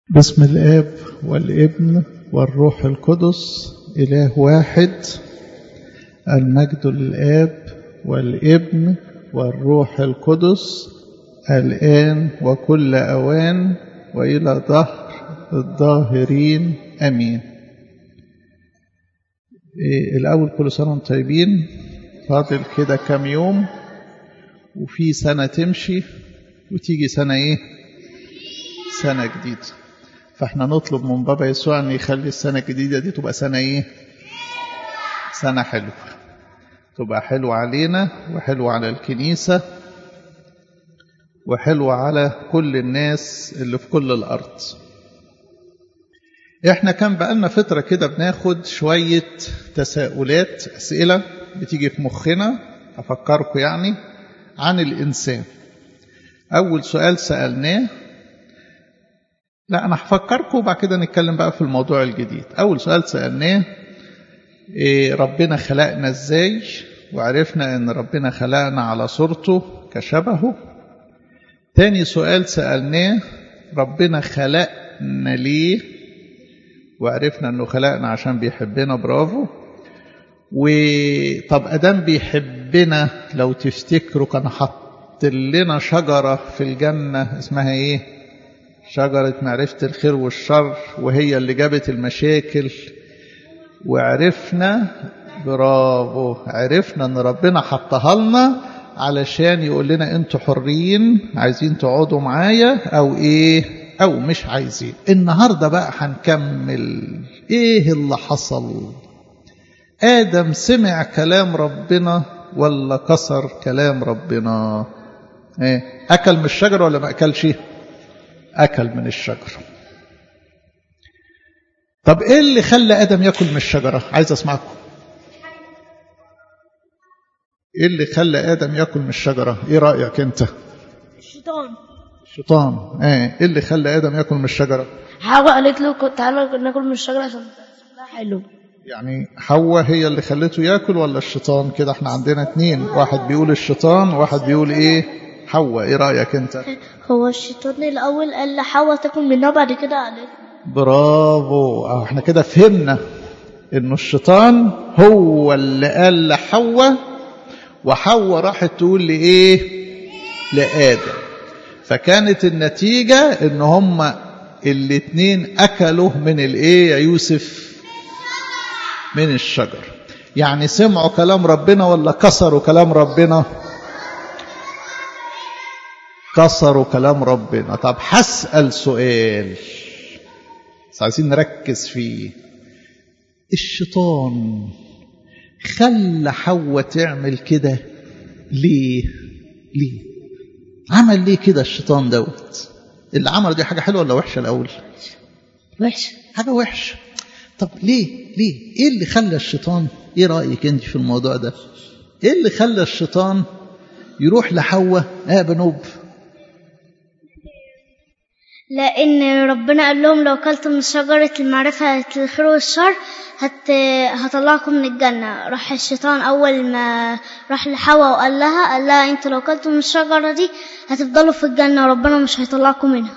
بسم الآب والابن والروح القدس إله واحد المجد للآب والابن والروح القدس الآن وكل أوان وإلى ظهر الظاهرين أمين إيه الأول كل سنة وانتم طيبين فاضل كده كام يوم وفي سنة تمشي وتيجي سنة إيه سنة جديدة فاحنا نطلب من بابا يسوع ان يخلي السنة الجديدة دي تبقى سنة ايه سنة حلوة تبقى حلوة علينا وحلوة على الكنيسة وحلوة على كل الناس اللي في كل الأرض احنا كان بقالنا فترة كده بناخد شوية تساؤلات أسئلة بتيجي في مخنا أفكركم يعني عن الإنسان أول سؤال سألناه لا أنا هفكركم وبعد كده نتكلم بقى في الموضوع الجديد أول سؤال سألناه إيه ربنا خلقنا إزاي وعرفنا أن ربنا خلقنا على صورته كشبهه تاني سؤال سألناه ربنا خلقنا ليه وعرفنا أنه خلقنا عشان بيحبنا برافو وطب أدام بيحبنا لو تفتكروا كان حط لنا شجرة في الجنة اسمها إيه شجرة معرفة الخير والشر وهي اللي جابت المشاكل وعرفنا برافو عرفنا ان ربنا حطها لنا علشان يقول لنا انتوا حرين عايزين تقعدوا معايا او ايه او مش عايزين النهارده بقى هنكمل ايه اللي حصل ادم سمع كلام ربنا ولا كسر كلام ربنا ايه اكل من الشجره ولا ما اكلش أكل من الشجرة طب إيه اللي خلى آدم يأكل من الشجرة عايز أسمعكم إيه اللي خلى آدم يأكل من الشجرة إيه رأيك أنت الشيطان الشيطان إيه إيه اللي خلى آدم يأكل من الشجرة حواء قالت له تعالى ناكل من الشجرة عشان شكلها حلو يعني حواء هي اللي خلته يأكل ولا الشيطان كده احنا عندنا اتنين واحد بيقول الشيطان وواحد بيقول ايه حواء ايه رأيك انت هو الشيطان الأول قال لحواء تاكل منها بعد كده قالت برافو اه احنا كده فهمنا انه الشيطان هو اللي قال لحواء وحواء راحت تقول لايه لآدم فكانت النتيجة ان هما الاتنين اكلوا من الايه يا يوسف من الشجر يعني سمعوا كلام ربنا ولا كسروا كلام ربنا كسروا كلام ربنا طب هسأل سؤال بس عايزين نركز فيه الشيطان خلى حواء تعمل كده ليه ليه عمل ليه كده الشيطان دوت اللي عمله دي حاجة حلوة ولا وحشة الأول وحش حاجة وحشة طب ليه ليه ايه اللي خلى الشيطان ايه رأيك انت في الموضوع ده ايه اللي خلى الشيطان يروح لحواء اه بنوب لأن ربنا قال لهم لو أكلتم من شجرة المعرفة الخير والشر هت... هطلعكم من الجنة راح الشيطان أول ما راح لحواء وقال لها قال لها أنتوا لو أكلتم من الشجرة دي هتفضلوا في الجنة وربنا مش هيطلعكم منها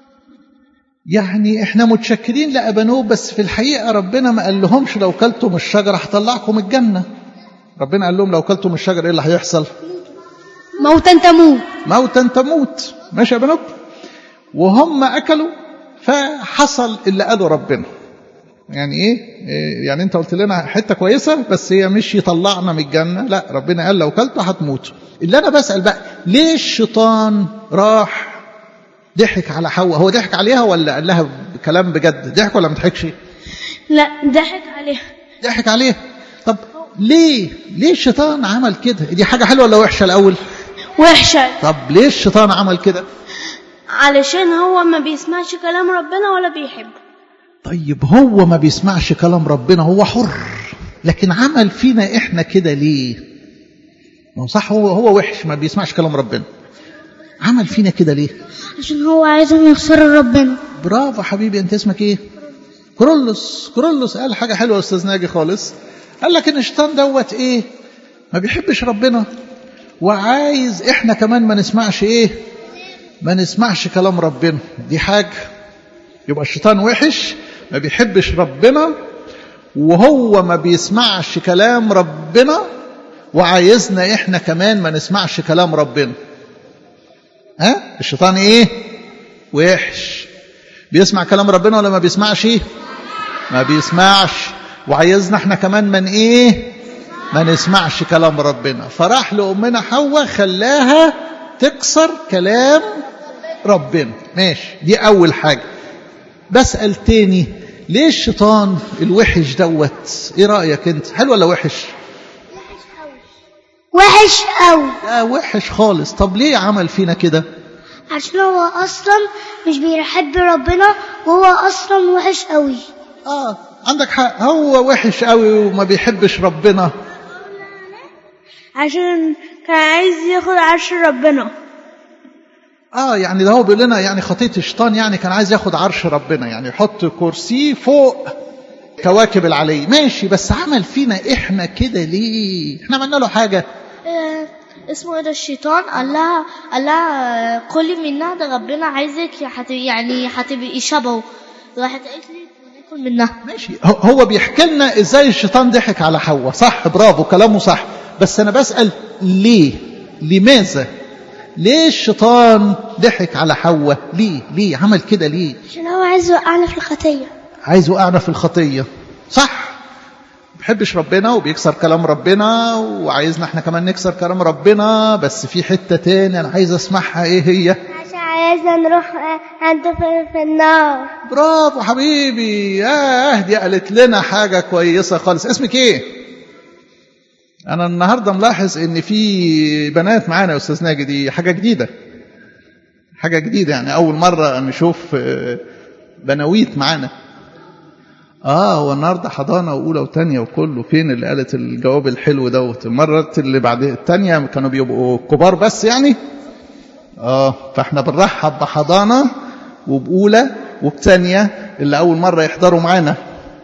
يعني احنا متشكرين لأبنوب بس في الحقيقة ربنا ما قال لهمش لو كلتوا من الشجرة هطلعكم الجنة ربنا قال لهم لو كلتوا من الشجرة ايه اللي هيحصل موتا تموت موتا تموت ماشي يا بنوب وهم أكلوا فحصل اللي قاله ربنا يعني إيه يعني أنت قلت لنا حتة كويسة بس هي مش يطلعنا من الجنة لا ربنا قال لو كلتوا هتموتوا اللي أنا بسأل بقى ليه الشيطان راح ضحك على حواء هو ضحك عليها ولا قال لها كلام بجد ضحك ولا ما ضحكش لا ضحك عليها ضحك عليها طب ليه ليه الشيطان عمل كده دي حاجة حلوة ولا وحشة الأول وحشة طب ليه الشيطان عمل كده علشان هو ما بيسمعش كلام ربنا ولا بيحبه طيب هو ما بيسمعش كلام ربنا هو حر لكن عمل فينا احنا كده ليه ما هو صح هو هو وحش ما بيسمعش كلام ربنا عمل فينا كده ليه عشان هو عايزهم يخسروا ربنا برافو حبيبي انت اسمك ايه كرولوس كرولوس قال حاجه حلوه يا استاذ ناجي خالص قال لك ان الشيطان دوت ايه ما بيحبش ربنا وعايز احنا كمان ما نسمعش ايه ما نسمعش كلام ربنا دي حاجه يبقى الشيطان وحش ما بيحبش ربنا وهو ما بيسمعش كلام ربنا وعايزنا احنا كمان ما نسمعش كلام ربنا ها الشيطان ايه وحش بيسمع كلام ربنا ولا ما بيسمعش ما بيسمعش وعايزنا احنا كمان من ايه ما نسمعش كلام ربنا فراح لأمنا حواء خلاها تكسر كلام ربنا ماشي دي أول حاجة بسأل تاني ليه الشيطان الوحش دوت ايه رأيك انت حلو ولا وحش وحش قوي لا وحش خالص طب ليه عمل فينا كده عشان هو اصلا مش بيحب ربنا وهو اصلا وحش قوي اه عندك حق هو وحش قوي وما بيحبش ربنا عشان كان عايز ياخد عرش ربنا اه يعني ده هو بيقول لنا يعني خطيه الشيطان يعني كان عايز ياخد عرش ربنا يعني يحط كرسي فوق كواكب العلي ماشي بس عمل فينا احنا كده ليه احنا عملنا له حاجه اسمه ايه ده الشيطان قال لها قال لها كلي منها ده ربنا عايزك هت- يعني هتبقي شبهه راحت قالت لي ناكل منها ماشي هو- هو بيحكي لنا ازاي الشيطان ضحك على حواء صح برافو كلامه صح بس انا بسال ليه لماذا ليه الشيطان ضحك على حواء ليه ليه عمل كده ليه عشان هو عايز يوقعنا في الخطيه عايز يوقعنا في الخطيه صح بيحبش ربنا وبيكسر كلام ربنا وعايزنا احنا كمان نكسر كلام ربنا بس في حته تاني انا عايز اسمعها ايه هي عشان عايزنا نروح عنده في, في النار برافو حبيبي ياه دي قالت لنا حاجة كويسة خالص اسمك ايه انا النهاردة ملاحظ ان في بنات معانا يا استاذ ناجي دي حاجة جديدة حاجة جديدة يعني اول مرة نشوف آه، بناويت معانا اه هو النهارده حضانه واولى وثانيه وكله فين اللي قالت الجواب الحلو دوت المره اللي بعد الثانيه كانوا بيبقوا كبار بس يعني اه فاحنا بنرحب بحضانه وبأولى وبثانيه اللي أول مرة يحضروا معانا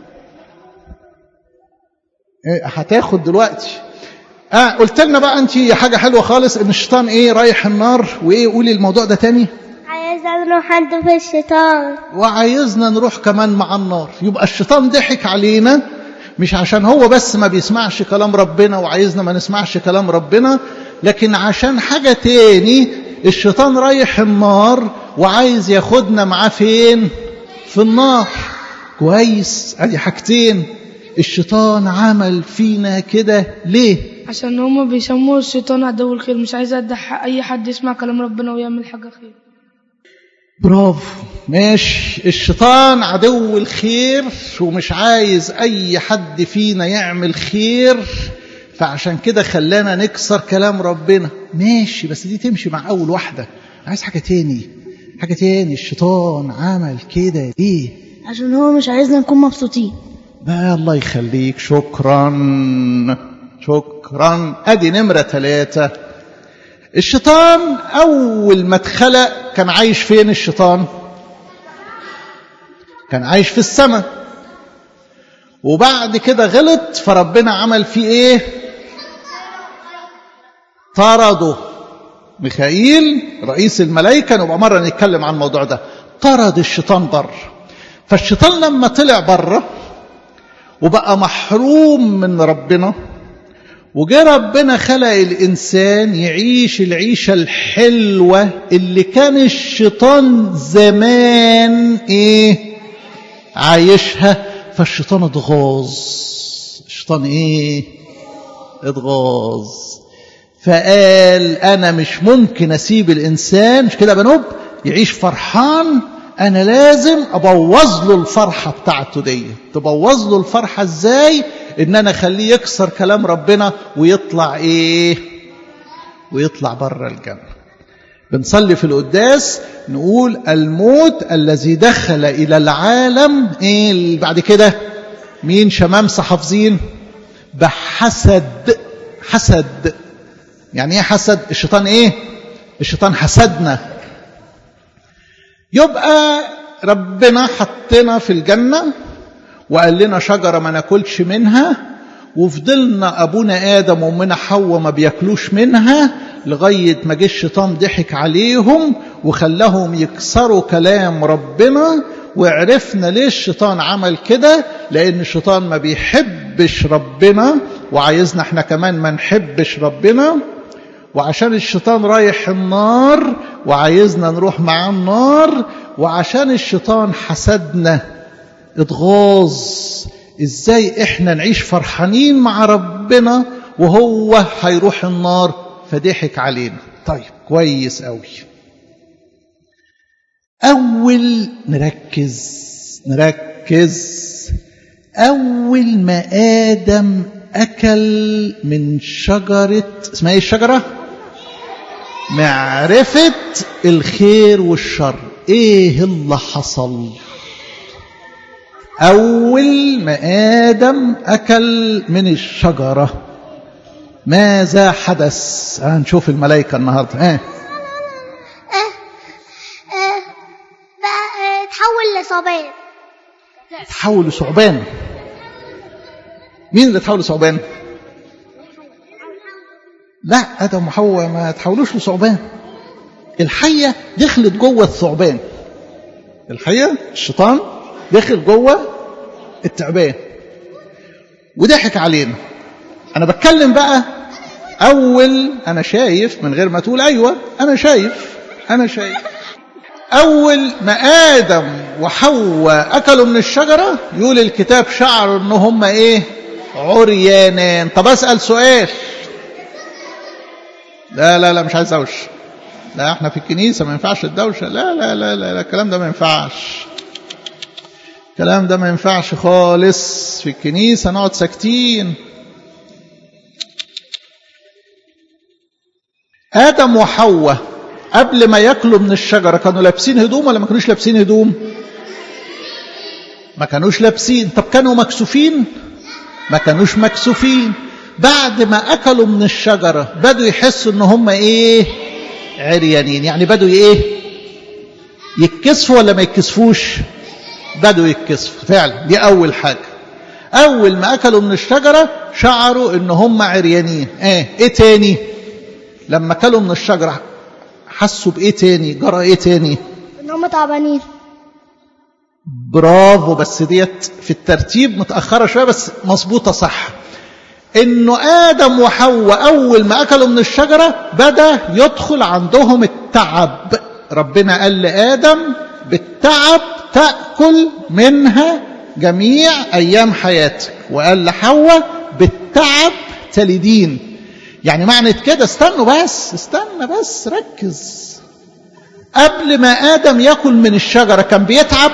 إيه، هتاخد دلوقتي اه قلت لنا بقى انت حاجة حلوة خالص ان الشيطان ايه رايح النار وايه قولي الموضوع ده تاني عايز نروح عنده في الشيطان وعايزنا نروح كمان مع النار يبقى الشيطان ضحك علينا مش عشان هو بس ما بيسمعش كلام ربنا وعايزنا ما نسمعش كلام ربنا لكن عشان حاجة تاني الشيطان رايح النار وعايز ياخدنا معاه فين في النار كويس ادي حاجتين الشيطان عمل فينا كده ليه عشان هما بيسموه الشيطان عدو الخير مش عايز أدح أي حد يسمع كلام ربنا ويعمل حاجة خير برافو ماشي الشيطان عدو الخير ومش عايز اي حد فينا يعمل خير فعشان كده خلانا نكسر كلام ربنا ماشي بس دي تمشي مع اول واحده عايز حاجه تاني حاجه تاني الشيطان عمل كده ليه عشان هو مش عايزنا نكون مبسوطين بقى الله يخليك شكرا شكرا ادي نمره ثلاثه الشيطان اول ما اتخلق كان عايش فين الشيطان كان عايش في السماء وبعد كده غلط فربنا عمل فيه ايه طرده ميخائيل رئيس الملائكه نبقى مره نتكلم عن الموضوع ده طرد الشيطان بره فالشيطان لما طلع بره وبقى محروم من ربنا وجاء ربنا خلق الإنسان يعيش العيشة الحلوة اللي كان الشيطان زمان إيه عايشها فالشيطان اتغاظ الشيطان إيه اتغاظ فقال أنا مش ممكن أسيب الإنسان مش كده يا بنوب يعيش فرحان أنا لازم أبوظ له الفرحة بتاعته دي تبوظ له الفرحة إزاي إن أنا أخليه يكسر كلام ربنا ويطلع إيه ويطلع بره الجنة بنصلي في القداس نقول الموت الذي دخل إلى العالم إيه اللي بعد كده مين شمامسة حافظين بحسد حسد يعني ايه حسد الشيطان ايه الشيطان حسدنا يبقى ربنا حطنا في الجنة وقال لنا شجرة ما ناكلش منها وفضلنا أبونا آدم وأمنا حواء ما بياكلوش منها لغاية ما جه الشيطان ضحك عليهم وخلاهم يكسروا كلام ربنا وعرفنا ليه الشيطان عمل كده لأن الشيطان ما بيحبش ربنا وعايزنا احنا كمان ما نحبش ربنا وعشان الشيطان رايح النار وعايزنا نروح معاه النار وعشان الشيطان حسدنا اتغاظ ازاي احنا نعيش فرحانين مع ربنا وهو هيروح النار فضحك علينا طيب كويس قوي اول نركز نركز اول ما ادم اكل من شجره اسمها ايه الشجره معرفه الخير والشر ايه اللي حصل اول ما ادم اكل من الشجره ماذا حدث هنشوف الملائكه النهارده اه بقى تحول لصبان تحول لثعبان مين اللي تحول لثعبان لا ادم وحواء ما تحولوش لثعبان الحيه دخلت جوه الثعبان الحيه الشيطان دخل جوه التعبان وضحك علينا انا بتكلم بقى اول انا شايف من غير ما تقول ايوه انا شايف انا شايف اول ما ادم وحواء اكلوا من الشجره يقول الكتاب شعروا ان هم ايه عريانان طب اسال سؤال لا لا لا مش عايز دوش لا احنا في الكنيسه ما ينفعش الدوشه لا لا لا لا, لا الكلام ده ما ينفعش الكلام ده ما ينفعش خالص في الكنيسه نقعد ساكتين ادم وحواء قبل ما ياكلوا من الشجره كانوا لابسين هدوم ولا ما كانوش لابسين هدوم ما كانوش لابسين طب كانوا مكسوفين ما كانوش مكسوفين بعد ما اكلوا من الشجره بدوا يحسوا ان هم ايه عريانين يعني بدوا ايه يتكسفوا ولا ما يتكسفوش بدوا يتكسفوا فعلا دي اول حاجه اول ما اكلوا من الشجره شعروا ان هم عريانين ايه ايه تاني لما اكلوا من الشجره حسوا بايه تاني جرى ايه تاني ان هم تعبانين برافو بس ديت في الترتيب متاخره شويه بس مظبوطه صح انه ادم وحواء اول ما اكلوا من الشجره بدا يدخل عندهم التعب ربنا قال لادم بالتعب تاكل منها جميع ايام حياتك وقال لحواء بالتعب تلدين يعني معنى كده استنوا بس استنى بس ركز قبل ما ادم ياكل من الشجره كان بيتعب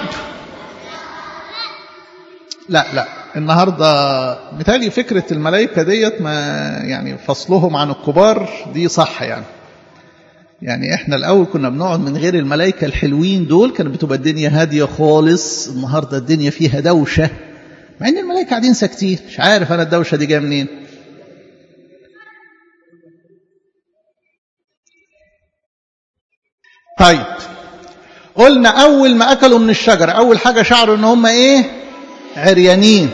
لا لا النهارده متهيألي فكره الملائكه ديت ما يعني فصلهم عن الكبار دي صح يعني يعني احنا الاول كنا بنقعد من غير الملائكه الحلوين دول كانت بتبقى الدنيا هاديه خالص النهارده الدنيا فيها دوشه مع ان الملائكه قاعدين ساكتين مش عارف انا الدوشه دي جايه منين طيب قلنا اول ما اكلوا من الشجره اول حاجه شعروا ان هم ايه عريانين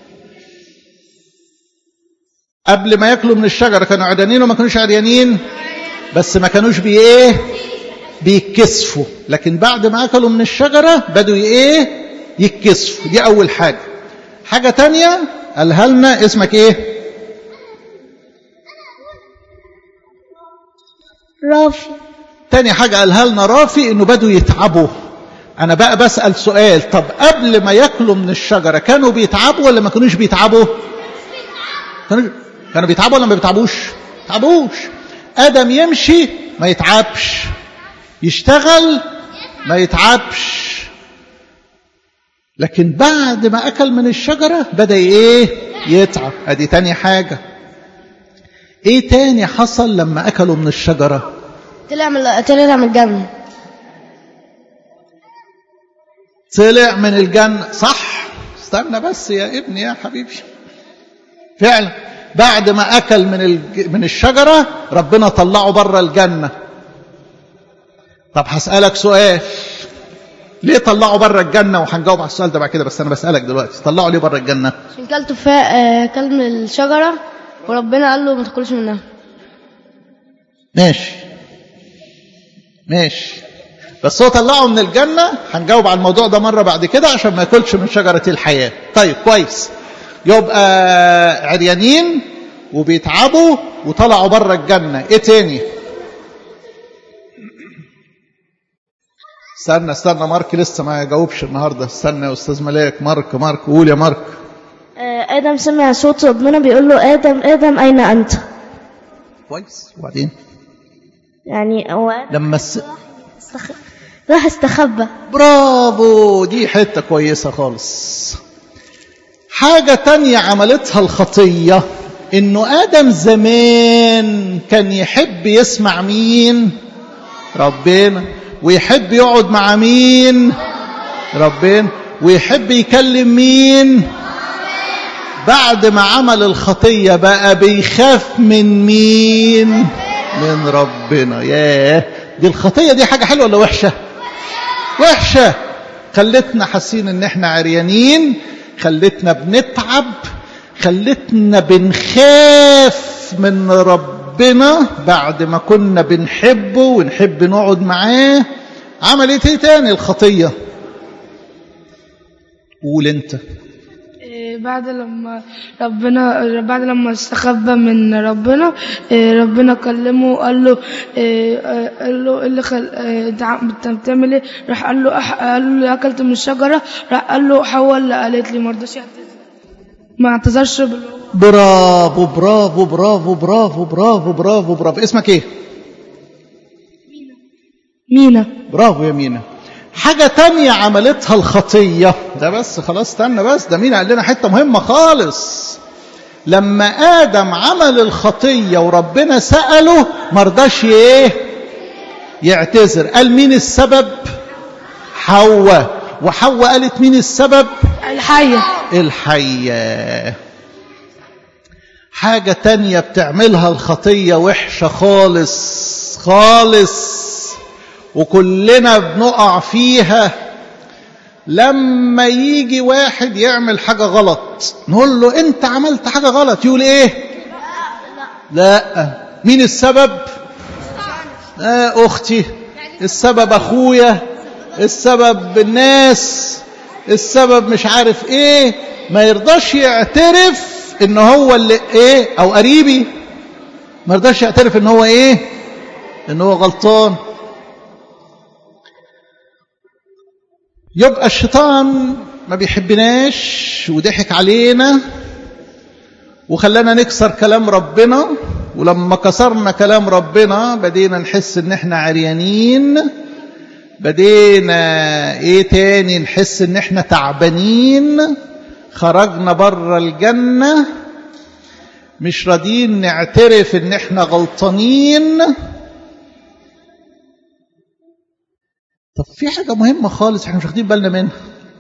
قبل ما ياكلوا من الشجره كانوا عريانين وما كانوش عريانين بس ما كانوش بي ايه بيتكسفوا لكن بعد ما اكلوا من الشجره بدوا ايه يتكسفوا دي اول حاجه حاجه تانية قالها لنا اسمك ايه رافي تاني حاجة قالها لنا رافي انه بدوا يتعبوا انا بقى بسأل سؤال طب قبل ما ياكلوا من الشجرة كانوا بيتعبوا ولا ما كانوش بيتعبوا كانوا كانوا بيتعبوا ولا ما بيتعبوش تعبوش ادم يمشي ما يتعبش يشتغل ما يتعبش لكن بعد ما اكل من الشجرة بدأ ايه يتعب ادي تاني حاجة ايه تاني حصل لما اكلوا من الشجره طلع من طلع من الجنة طلع من الجنة صح استنى بس يا ابني يا حبيبي فعلا بعد ما أكل من الج... من الشجرة ربنا طلعه بره الجنة طب هسألك سؤال ليه طلعوا بره الجنة وهنجاوب على السؤال ده بعد كده بس أنا بسألك دلوقتي طلعوا ليه بره الجنة عشان كل تفاح آه، كل من الشجرة وربنا قال له ما تاكلش منها ماشي ماشي بس هو طلعه من الجنة هنجاوب على الموضوع ده مرة بعد كده عشان ما ياكلش من شجرة الحياة طيب كويس يبقى عريانين وبيتعبوا وطلعوا بره الجنة ايه تاني استنى استنى مارك لسه ما جاوبش النهارده استنى يا استاذ ملاك مارك مارك قول يا مارك آدم سمع صوت ربنا بيقول له آدم آدم أين أنت كويس وبعدين يعني هو آدم لما الس... استخ... راح استخبى برافو دي حتة كويسة خالص حاجة تانية عملتها الخطية انه ادم زمان كان يحب يسمع مين ربنا ويحب يقعد مع مين ربنا ويحب يكلم مين بعد ما عمل الخطية بقى بيخاف من مين من ربنا ياه دي الخطية دي حاجة حلوة ولا وحشة وحشة خلتنا حاسين ان احنا عريانين خلتنا بنتعب خلتنا بنخاف من ربنا بعد ما كنا بنحبه ونحب نقعد معاه عملت ايه تاني الخطية قول انت إيه، بعد لما ربنا بعد لما استخبى من ربنا إيه، ربنا كلمه وقال له إيه، آه، قال له إيه اللي خل... آه، انت عم- انت بتعمل ايه راح قال له أح... قال له اكلت من الشجره راح قال له حواء اللي قالت لي ما رضاش يعتذر ما اعتذرش باللي هو برافو برافو برافو برافو برافو برافو برافو اسمك ايه مينا برافو يا مينا حاجة تانية عملتها الخطية ده بس خلاص استنى بس ده مين قال لنا حتة مهمة خالص لما آدم عمل الخطية وربنا سأله مرضاش ايه يعتذر قال مين السبب حواء وحواء قالت مين السبب الحيه الحية حاجة تانية بتعملها الخطية وحشة خالص خالص وكلنا بنقع فيها لما يجي واحد يعمل حاجة غلط نقول له انت عملت حاجة غلط يقول ايه لا مين السبب آه اختي السبب اخويا السبب الناس السبب مش عارف ايه ما يرضاش يعترف ان هو اللي ايه او قريبي ما يرضاش يعترف ان هو ايه ان هو غلطان يبقى الشيطان ما بيحبناش وضحك علينا وخلانا نكسر كلام ربنا ولما كسرنا كلام ربنا بدينا نحس ان احنا عريانين بدينا ايه تاني نحس ان احنا تعبانين خرجنا بره الجنة مش راضيين نعترف ان احنا غلطانين طب في حاجة مهمة خالص احنا مش واخدين بالنا منها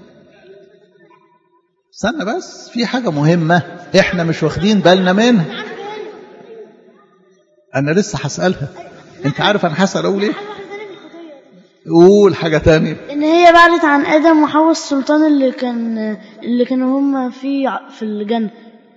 استنى بس في حاجة مهمة احنا مش واخدين بالنا منها انا لسه هسألها انت عارف انا هسأل اقول ايه قول حاجة تانية إن هي بعدت عن آدم وحواء السلطان اللي كان اللي كانوا هم فيه في الجنة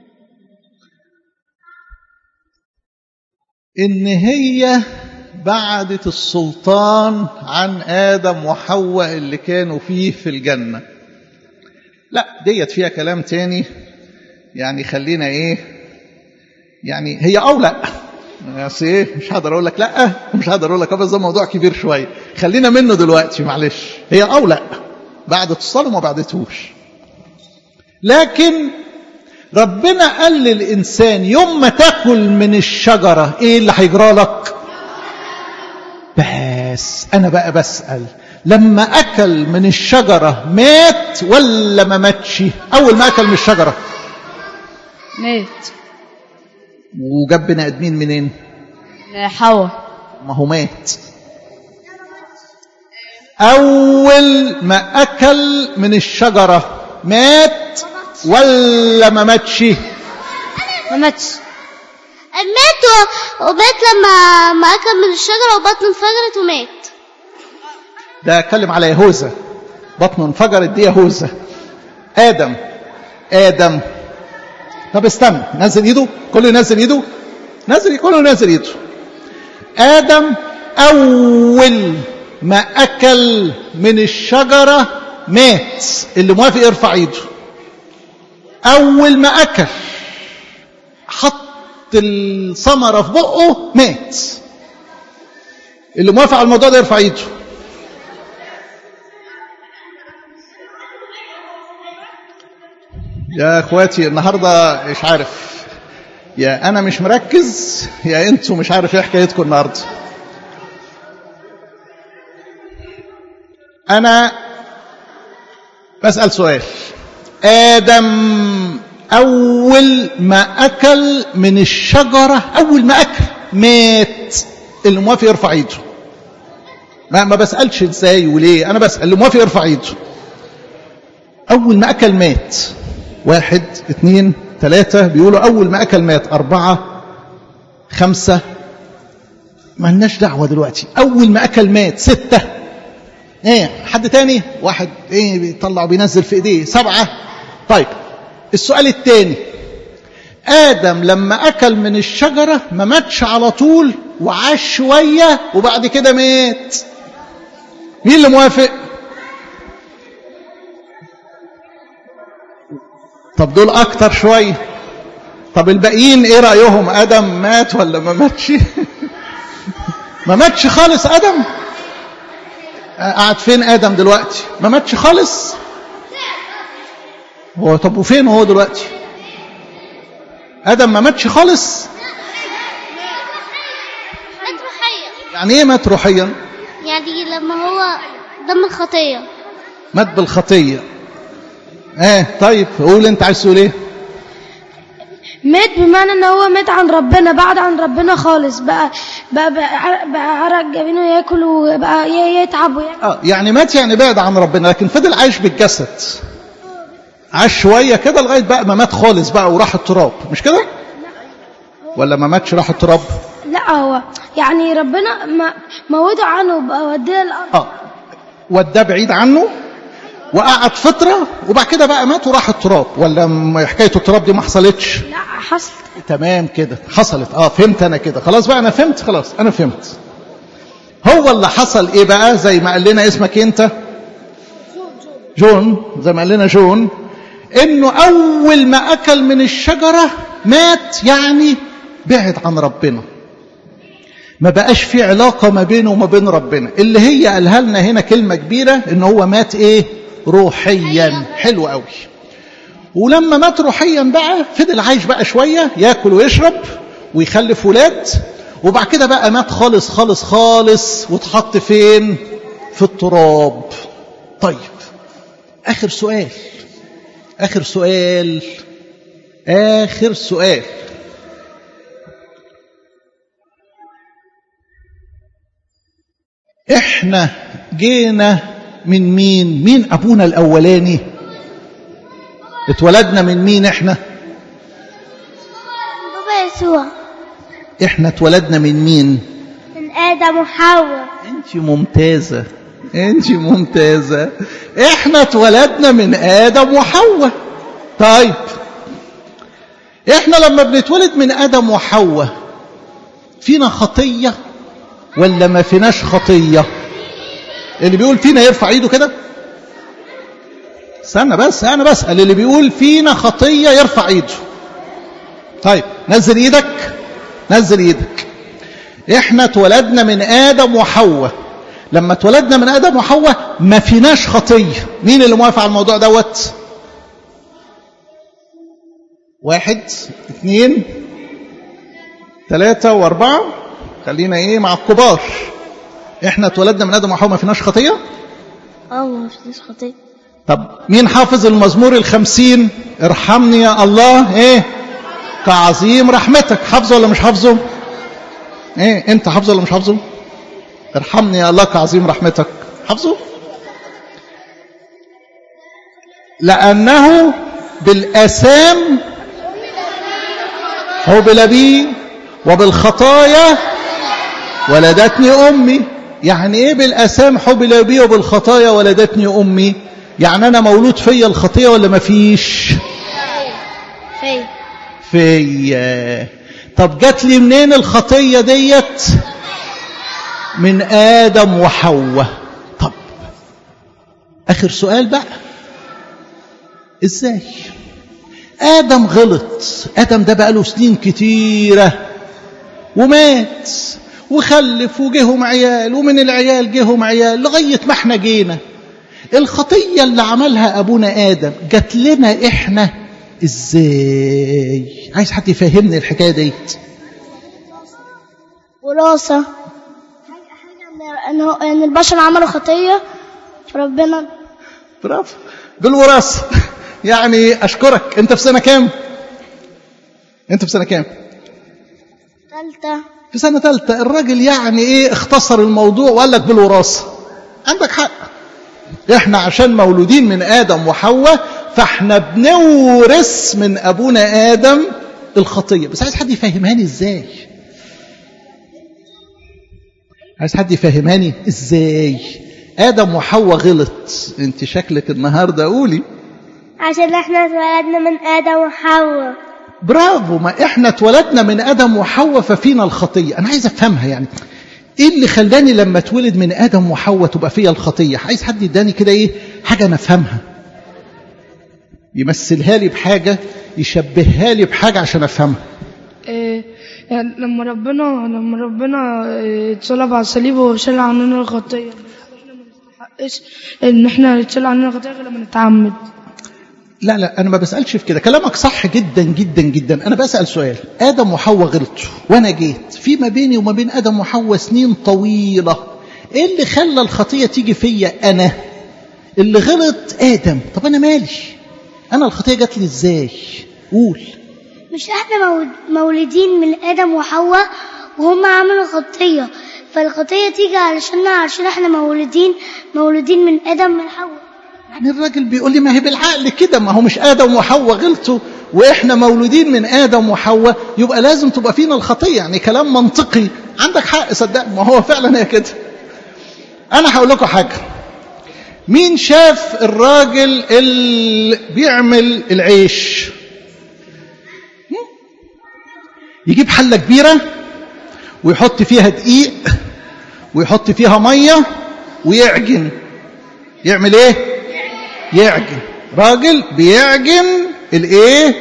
إن هي بعدت السلطان عن آدم وحواء اللي كانوا فيه في الجنة لا ديت فيها كلام تاني يعني خلينا إيه يعني هي أو لا بس إيه مش هقدر أقول لك لا ومش هقدر أقول لك بس ده موضوع كبير شوية خلينا منه دلوقتي معلش هي أو لا بعدت الصلاة وما بعدتهوش لكن ربنا قال للإنسان يوم ما تاكل من الشجرة إيه اللي هيجرى لك بس أنا بقى بسأل لما أكل من الشجرة مات ولا ما ماتش أول ما أكل من الشجرة مات وجاب بني آدمين منين حواء ما هو مات أول ما أكل من الشجرة مات ولا ما ماتش ما ماتش مات و- ومات لما ما أكل من الشجرة وبطنه انفجرت ومات ده اتكلم على يهوذا بطنه انفجرت دي يهوذا آدم آدم طب استنى نزل ايده كله ينزل ايده نزل كله ينزل ايده آدم أول ما أكل من الشجرة مات اللي موافق يرفع ايده أول ما أكل حط الثمرة في بقه مات اللي موافق على الموضوع ده يرفع ايده يا اخواتي النهارده مش عارف يا انا مش مركز يا انتوا مش عارف ايه حكايتكم النهارده انا بسال سؤال ادم اول ما اكل من الشجره اول ما اكل مات اللي موافق يرفع ايده ما, ما بسالش ازاي وليه انا بسال اللي موافق يرفع ايده اول ما اكل مات واحد اثنين ثلاثة بيقولوا أول ما أكل مات أربعة خمسة ما لناش دعوة دلوقتي أول ما أكل مات ستة إيه حد تاني واحد إيه بيطلع وبينزل في إيديه سبعة طيب السؤال الثاني آدم لما أكل من الشجرة ما ماتش على طول وعاش شوية وبعد كده مات مين اللي موافق طب دول اكتر شويه طب الباقيين ايه رايهم ادم مات ولا ما ماتش ما ماتش خالص ادم قاعد فين ادم دلوقتي ما ماتش خالص هو طب وفين هو دلوقتي ادم ما ماتش خالص مات روحيا يعني ايه مات روحيا يعني لما هو دم الخطية مات بالخطيه ايه طيب قول انت عايز تقول ايه مات بمعنى ان هو مات عن ربنا بعد عن ربنا خالص بقى بقى بقى, عرق- بقى عرق جبينه ياكل وبقى ي- يتعب ويعمل اه يعني مات يعني بعد عن ربنا لكن فضل عايش بالجسد عاش شويه كده لغايه بقى ما مات خالص بقى وراح التراب مش كده ولا ما ماتش راح التراب لا هو يعني ربنا ما موته عنه بقى وديه الارض اه وداه بعيد عنه وقعد فتره وبعد كده بقى مات وراح التراب ولا م- حكايه التراب دي ما حصلتش لا حصل تمام كده حصلت اه فهمت انا كده خلاص بقى انا فهمت خلاص انا فهمت هو اللي حصل ايه بقى زي ما قال لنا اسمك إيه انت جون زي ما قال لنا جون انه اول ما اكل من الشجره مات يعني بعد عن ربنا ما بقاش في علاقة ما بينه وما بين ربنا اللي هي قالها لنا هنا كلمة كبيرة ان هو مات ايه روحيا حلو قوي ولما مات روحيا بقى فضل عايش بقى شوية ياكل ويشرب ويخلف ولاد وبعد كده بقى مات خالص خالص خالص واتحط فين في التراب طيب آخر سؤال آخر سؤال آخر سؤال احنا جينا من مين مين ابونا الاولاني اتولدنا من مين احنا بابا يسوع احنا اتولدنا من مين من آدم وحواء انت ممتازة انت ممتازة احنا اتولدنا من ادم وحواء طيب احنا لما بنتولد من ادم وحواء فينا خطية ولا ما فيناش خطية اللي بيقول فينا يرفع ايده كده استنى بس انا بسأل اللي بيقول فينا خطية يرفع ايده طيب نزل ايدك نزل ايدك احنا اتولدنا من ادم وحواء لما اتولدنا من ادم وحواء ما فيناش خطيه مين اللي موافق على الموضوع دوت واحد اثنين ثلاثة واربعة خلينا ايه مع الكبار احنا اتولدنا من ادم وحواء ما فيناش خطيه اه ما فيش خطية طب مين حافظ المزمور الخمسين ارحمني يا الله ايه كعظيم رحمتك حافظه ولا مش حافظه ايه انت حافظه ولا مش حافظه ارحمني يا الله كعظيم رحمتك حافظه لأنه بالآثام حبل بي وبالخطايا ولدتني أمي يعني إيه بالآثام حبل بي وبالخطايا ولدتني أمي يعني أنا مولود فيا الخطية ولا ما فيش في فيا طب جات لي منين الخطية ديت من آدم وحواء طب آخر سؤال بقى إزاي آدم غلط آدم ده بقى له سنين كتيرة ومات وخلف وجيهم عيال ومن العيال جيهم عيال لغاية ما احنا جينا الخطية اللي عملها أبونا آدم جات لنا إحنا إزاي عايز حد يفهمني الحكاية ديت وراثة حاجة ان هو- ان البشر عملوا خطية فربنا برافو بالوراثة يعني أشكرك أنت في سنة كام أنت في سنة كام تالتة في سنة ثالثة الراجل يعني إيه اختصر الموضوع وقال لك بالوراثة عندك حق إحنا عشان مولودين من آدم وحواء فإحنا بنورث من أبونا آدم الخطية بس عايز حد يفهمهاني إزاي عايز حد يفهمهاني إزاي آدم وحواء غلط أنت شكلك النهاردة قولي عشان احنا اتولدنا من آدم وحواء برافو ما احنا اتولدنا من ادم وحواء ففينا الخطيه انا عايز افهمها يعني ايه اللي خلاني لما اتولد من ادم وحواء تبقى فيا الخطيه عايز حد يداني كده ايه حاجه انا افهمها يمثلها لي بحاجه يشبهها لي بحاجه عشان افهمها إيه، يعني لما ربنا لما ربنا إيه، اتصلب على الصليب وشال عننا الخطية احنا ما نستحقش ان احنا يتشال عننا الخطية غير لما نتعمد لا لا انا ما بسالش في كده كلامك صح جدا جدا جدا انا بسال سؤال ادم وحواء غلطوا وانا جيت في ما بيني وما بين ادم وحواء سنين طويله ايه اللي خلى الخطيه تيجي فيا انا اللي غلط ادم طب انا مالي انا الخطيه جات لي ازاي قول مش احنا مول- مولودين من آدم وحواء وهم عملوا خطية فالخطية تيجي علشان عشان احنا مولودين مولودين من آدم من حواء يعني الراجل بيقول لي ما هي بالعقل كده ما هو مش ادم وحواء غلطوا واحنا مولودين من ادم وحواء يبقى لازم تبقى فينا الخطيه يعني كلام منطقي عندك حق صدق ما هو فعلا هي كده انا هقول لكم حاجه مين شاف الراجل اللي بيعمل العيش هم؟ يجيب حله كبيره ويحط فيها دقيق ويحط فيها ميه ويعجن يعمل ايه يعجن راجل بيعجن الايه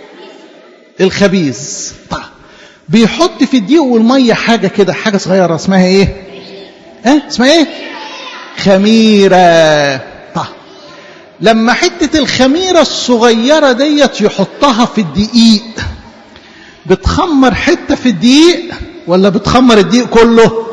الخبيز طيب بيحط في الدقيق والميه حاجه كده حاجه صغيره اسمها ايه ها اسمها ايه خميره طيب لما حته الخميره الصغيره ديت يحطها في الدقيق بتخمر حته في الدقيق ولا بتخمر الدقيق كله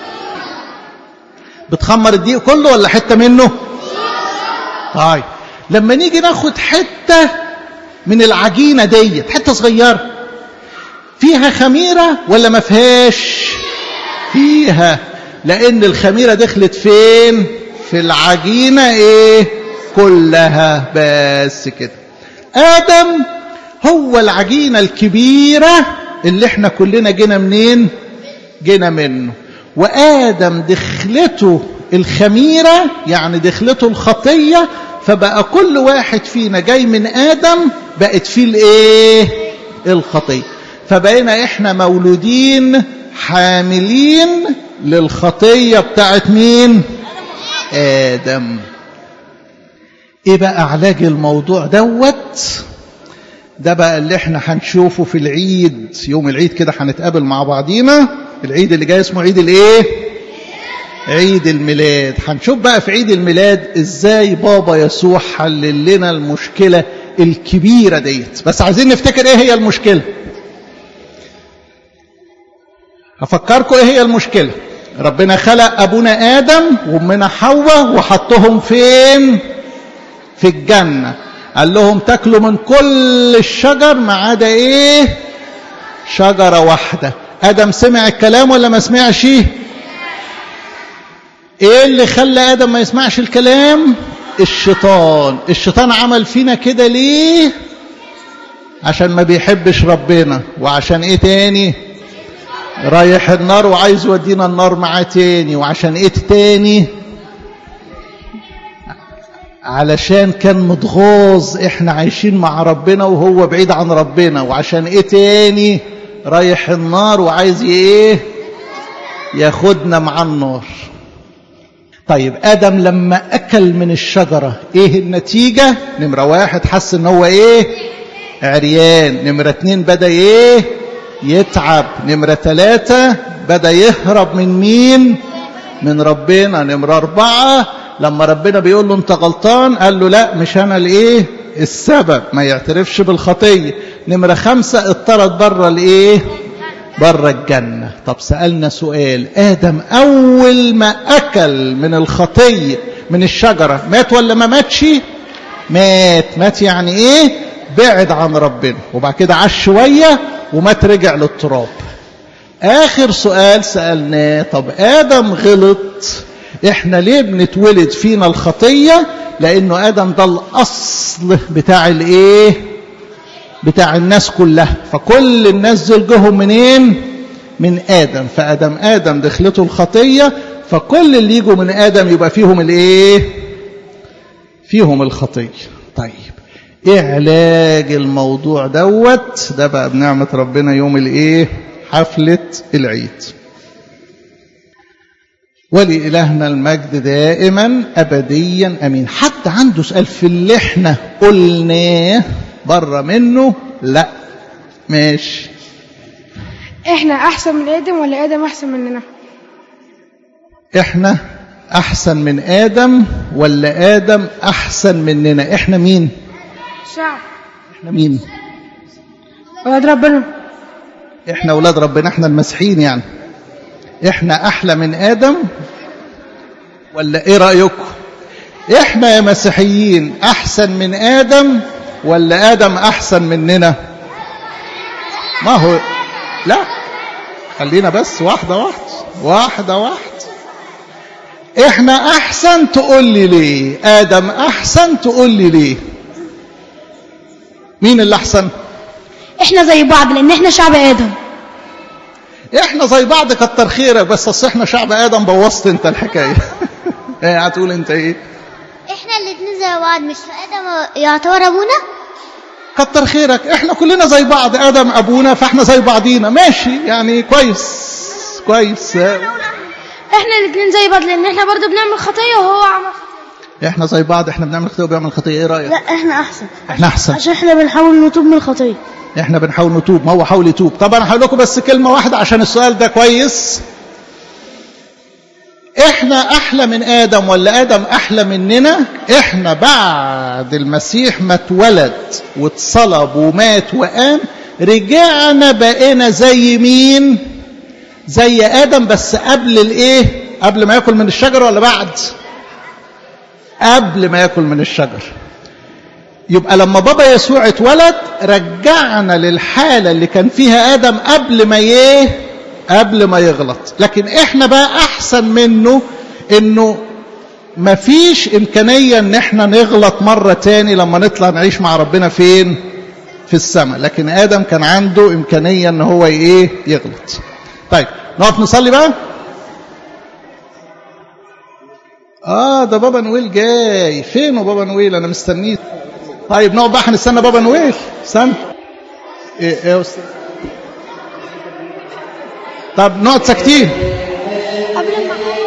بتخمر الدقيق كله ولا حته منه طيب لما نيجي ناخد حته من العجينه ديت حته صغيره فيها خميره ولا ما فيهاش فيها لان الخميره دخلت فين في العجينه ايه كلها بس كده ادم هو العجينه الكبيره اللي احنا كلنا جينا منين جينا منه وادم دخلته الخميره يعني دخلته الخطيه فبقى كل واحد فينا جاي من ادم بقت فيه الايه الخطيه فبقينا احنا مولودين حاملين للخطيه بتاعت مين ادم ايه بقى علاج الموضوع دوت ده بقى اللي احنا هنشوفه في العيد يوم العيد كده هنتقابل مع بعضينا العيد اللي جاي اسمه عيد الايه عيد الميلاد هنشوف بقى في عيد الميلاد ازاي بابا يسوع حلل لنا المشكلة الكبيرة ديت بس عايزين نفتكر ايه هي المشكلة هفكركم ايه هي المشكلة ربنا خلق ابونا ادم وامنا حواء وحطهم فين في الجنة قال لهم تاكلوا من كل الشجر ما عدا ايه شجرة واحدة ادم سمع الكلام ولا ما سمعش ايه اللي خلى ادم ما يسمعش الكلام الشيطان الشيطان عمل فينا كده ليه عشان ما بيحبش ربنا وعشان ايه تاني رايح النار وعايز يودينا النار معاه تاني وعشان ايه تاني علشان كان متغاظ احنا عايشين مع ربنا وهو بعيد عن ربنا وعشان ايه تاني رايح النار وعايز ايه ياخدنا مع النار طيب ادم لما اكل من الشجره ايه النتيجه نمره واحد حس ان هو ايه عريان نمره اتنين بدا ايه يتعب نمره ثلاثه بدا يهرب من مين من ربنا نمره اربعه لما ربنا بيقول له انت غلطان قال له لا مش انا الايه السبب ما يعترفش بالخطيه نمره خمسه اضطرد بره الايه بره الجنة طب سألنا سؤال آدم أول ما أكل من الخطية من الشجرة مات ولا ما ماتش مات مات يعني إيه بعد عن ربنا وبعد كده عاش شوية ومات رجع للتراب آخر سؤال سألناه طب آدم غلط إحنا ليه بنتولد فينا الخطية لأنه آدم ده الأصل بتاع الإيه بتاع الناس كلها فكل الناس دول جهم منين من آدم فآدم آدم دخلته الخطية فكل اللي يجوا من آدم يبقى فيهم الإيه فيهم الخطية طيب إيه علاج الموضوع دوت ده بقى بنعمة ربنا يوم الإيه حفلة العيد ولإلهنا المجد دائما أبديا أمين حد عنده سؤال في اللي احنا قلناه بره منه لا ماشي احنا احسن من ادم ولا ادم احسن مننا احنا احسن من ادم ولا ادم احسن مننا احنا مين شعب احنا مين ولاد ربنا احنا اولاد ربنا احنا المسيحيين يعني احنا احلى من ادم ولا ايه رايكم احنا يا مسيحيين احسن من ادم ولا ادم احسن مننا ما هو لا خلينا بس واحده واحده واحده واحده احنا احسن تقول لي ليه ادم احسن تقول لي ليه مين اللي احسن احنا زي بعض لان احنا شعب ادم احنا زي بعض كتر خيرك بس اصل احنا شعب ادم بوظت انت الحكايه ايه هتقول انت ايه احنا الاتنين زي بعض مش ادم يعتبر ابونا كتر خيرك احنا كلنا زي بعض ادم ابونا فاحنا زي بعضينا ماشي يعني كويس كويس احنا الاثنين زي بعض لان احنا برضه بنعمل خطيه وهو عمل احنا زي بعض احنا بنعمل خطيه وبيعمل خطيه ايه رايك لا احنا احسن احنا احسن عشان احنا بنحاول نتوب من الخطيه احنا بنحاول نتوب ما هو حاول يتوب طب انا هقول لكم بس كلمه واحده عشان السؤال ده كويس احنا احلى من ادم ولا ادم احلى مننا احنا بعد المسيح ما اتولد واتصلب ومات وقام رجعنا بقينا زي مين زي ادم بس قبل الايه قبل ما ياكل من الشجر ولا بعد قبل ما ياكل من الشجر يبقى لما بابا يسوع اتولد رجعنا للحاله اللي كان فيها ادم قبل ما ايه قبل ما يغلط لكن احنا بقى احسن منه انه مفيش امكانيه ان احنا نغلط مره تاني لما نطلع نعيش مع ربنا فين في السماء لكن ادم كان عنده امكانيه ان هو ايه يغلط طيب نقف نصلي بقى اه ده بابا نويل جاي فين بابا نويل انا مستنيه طيب نقعد بقى هنستنى بابا نويل استنى ايه ايه يا استاذ طب نقعد ساكتين قبل ما